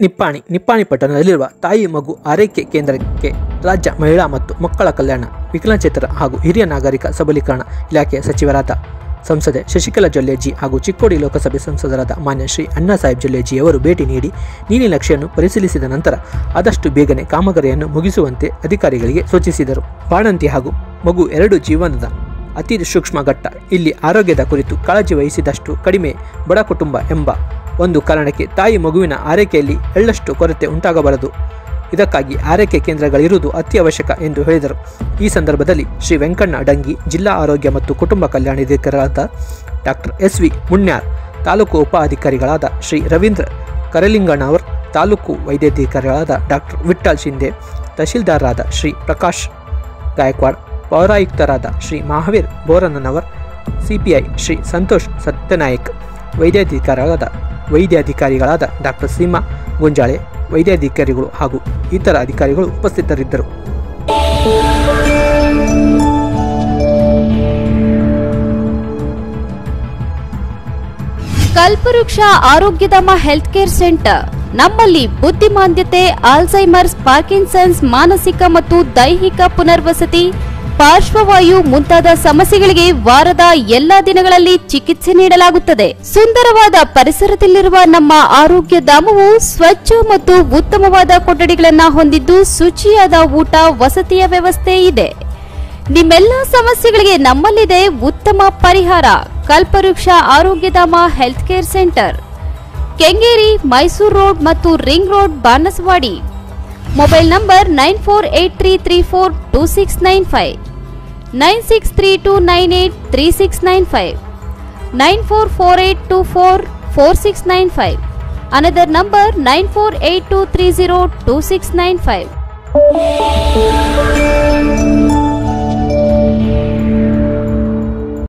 ನಿಪ್ಪಾಣಿ ನಿಪ್ಪಾಣಿ ಪಟ್ಟಣದಲ್ಲಿರುವ ತಾಯಿ ಮಗು ಆರೈಕೆ ಕೇಂದ್ರಕ್ಕೆ ರಾಜ್ಯ ಮಹಿಳಾ ಮತ್ತು ಮಕ್ಕಳ ಕಲ್ಯಾಣ ವಿಕಲಚೇತರ ಹಾಗೂ ಹಿರಿಯ ನಾಗರಿಕ ಸಬಲೀಕರಣ ಇಲಾಖೆಯ ಸಚಿವರಾದ ಸಂಸದೆ ಶಶಿಕಲಾ ಜೊಲ್ಲೆಜಿ ಹಾಗೂ ಚಿಕ್ಕೋಡಿ ಲೋಕಸಭೆ ಸಂಸದರಾದ ಮಾನ್ಯ ಶ್ರೀ ಅಣ್ಣಾಸಾಹೇಬ್ ಜೊಲ್ಲೆಜಿ ಅವರು ಭೇಟಿ ನೀಡಿ ನೀಲಿನಕ್ಷೆಯನ್ನು ಪರಿಶೀಲಿಸಿದ ನಂತರ ಆದಷ್ಟು ಬೇಗನೆ ಕಾಮಗಾರಿಯನ್ನು ಮುಗಿಸುವಂತೆ ಅಧಿಕಾರಿಗಳಿಗೆ ಸೂಚಿಸಿದರು ಬಾಣಂತಿ ಹಾಗೂ ಮಗು ಎರಡು ಜೀವನದ ಅತಿ ಸೂಕ್ಷ್ಮ ಘಟ್ಟ ಇಲ್ಲಿ ಆರೋಗ್ಯದ ಕುರಿತು ಕಾಳಜಿ ವಹಿಸಿದಷ್ಟು ಕಡಿಮೆ ಬಡ ಕುಟುಂಬ ಎಂಬ ಒಂದು ಕಾರಣಕ್ಕೆ ತಾಯಿ ಮಗುವಿನ ಆರೈಕೆಯಲ್ಲಿ ಎಳ್ಳಷ್ಟು ಕೊರತೆ ಉಂಟಾಗಬಾರದು ಇದಕ್ಕಾಗಿ ಆರೈಕೆ ಕೇಂದ್ರಗಳಿರುವುದು ಅತ್ಯವಶ್ಯಕ ಎಂದು ಹೇಳಿದರು ಈ ಸಂದರ್ಭದಲ್ಲಿ ಶ್ರೀ ವೆಂಕಣ್ಣ ಅಡಂಗಿ ಜಿಲ್ಲಾ ಆರೋಗ್ಯ ಮತ್ತು ಕುಟುಂಬ ಕಲ್ಯಾಣಾಧಿಕಾರಿಗಳಾದ ಡಾಕ್ಟರ್ ಎಸ್ ವಿ ಮುಣ್ಯಾರ್ ತಾಲೂಕು ಉಪ ಅಧಿಕಾರಿಗಳಾದ ಶ್ರೀ ರವೀಂದ್ರ ಕರಲಿಂಗಣ್ಣವರ್ ತಾಲೂಕು ವೈದ್ಯಾಧಿಕಾರಿಗಳಾದ ಡಾಕ್ಟರ್ ವಿಠ್ಠಲ್ ಶಿಂದೆ ತಹಶೀಲ್ದಾರರಾದ ಶ್ರೀ ಪ್ರಕಾಶ್ ಗಾಯಕ್ವಾಡ್ ಪೌರಾಯುಕ್ತರಾದ ಶ್ರೀ ಮಹಾವೀರ್ ಬೋರನ್ನನವರ್ ಸಿಪಿಐ ಶ್ರೀ ಸಂತೋಷ್ ಸತ್ಯನಾಯಕ್ ವೈದ್ಯಾಧಿಕಾರಿಗಳಾದ ವೈದ್ಯಾಧಿಕಾರಿಗಳಾದ ಡಾಕ್ಟರ್ ಸೀಮಾ ಗುಂಜಾಳೆ ವೈದ್ಯಾಧಿಕಾರಿಗಳು ಹಾಗೂ ಇತರ ಅಧಿಕಾರಿಗಳು ಉಪಸ್ಥಿತರಿದ್ದರು ಕಲ್ಪವೃಕ್ಷ ಆರೋಗ್ಯಧಾಮ ಹೆಲ್ತ್ ಕೇರ್ ಸೆಂಟರ್ ನಮ್ಮಲ್ಲಿ ಬುದ್ಧಿಮಾಂದ್ಯತೆ ಆಲ್ಝೈಮರ್ಸ್ ಪಾರ್ಕಿನ್ಸನ್ಸ್ ಮಾನಸಿಕ ಮತ್ತು ದೈಹಿಕ ಪುನರ್ವಸತಿ ಪಾರ್ಶ್ವವಾಯು ಮುಂತಾದ ಸಮಸ್ಯೆಗಳಿಗೆ ವಾರದ ಎಲ್ಲಾ ದಿನಗಳಲ್ಲಿ ಚಿಕಿತ್ಸೆ ನೀಡಲಾಗುತ್ತದೆ ಸುಂದರವಾದ ಪರಿಸರದಲ್ಲಿರುವ ನಮ್ಮ ಆರೋಗ್ಯ ಧಾಮವು ಸ್ವಚ್ಛ ಮತ್ತು ಉತ್ತಮವಾದ ಕೊಠಡಿಗಳನ್ನ ಹೊಂದಿದ್ದು ಶುಚಿಯಾದ ಊಟ ವಸತಿಯ ವ್ಯವಸ್ಥೆ ಇದೆ ನಿಮ್ಮೆಲ್ಲ ಸಮಸ್ಯೆಗಳಿಗೆ ನಮ್ಮಲ್ಲಿದೆ ಉತ್ತಮ ಪರಿಹಾರ Kalpavriksha Arogyadhama health care centre Kengeri Mysuru road ಮತ್ತು ring road Banaswadi mobile number nine four eight three three four two six nine five nine six three two nine eight three six nine five nine four four eight two four four six nine five another number nine four eight two three zero two six nine five